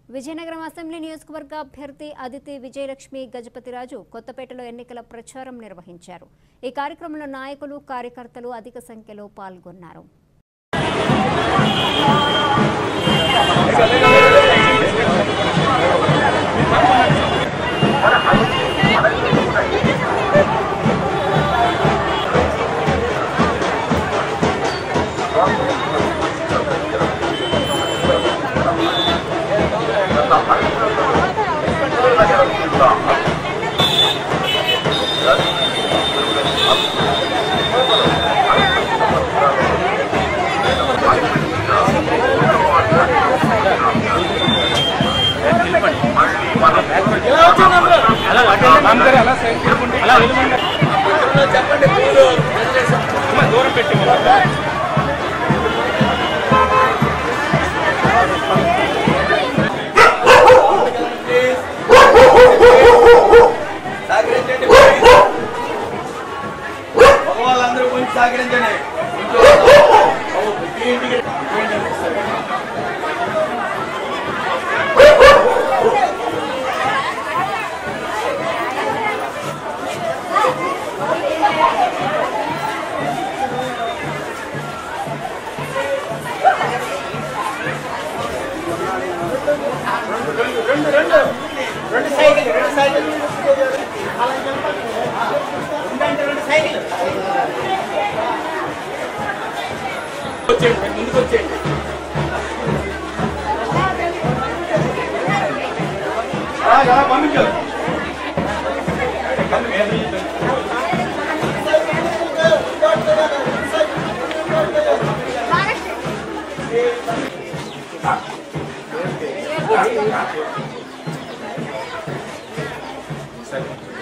Vizianagaram assembly నియోజకవర్గ అభ్యర్థి అదితి విజయలక్ష్మి గజపతిరాజు కొత్తపేటలో ఎన్నికల ప్రచారం నిర్వహించారు ఈ కార్యక్రమంలో నాయకులు కార్యకర్తలు అధిక సంఖ్యలో పాల్గొన్నారు సహకరించండి మగవాళ్ళందరూ కొంచెం సహకరించండి ఇంటికి వచ్చేయండి ముందుకు వచ్చేయండి రా, రా, పంపించు Thank you.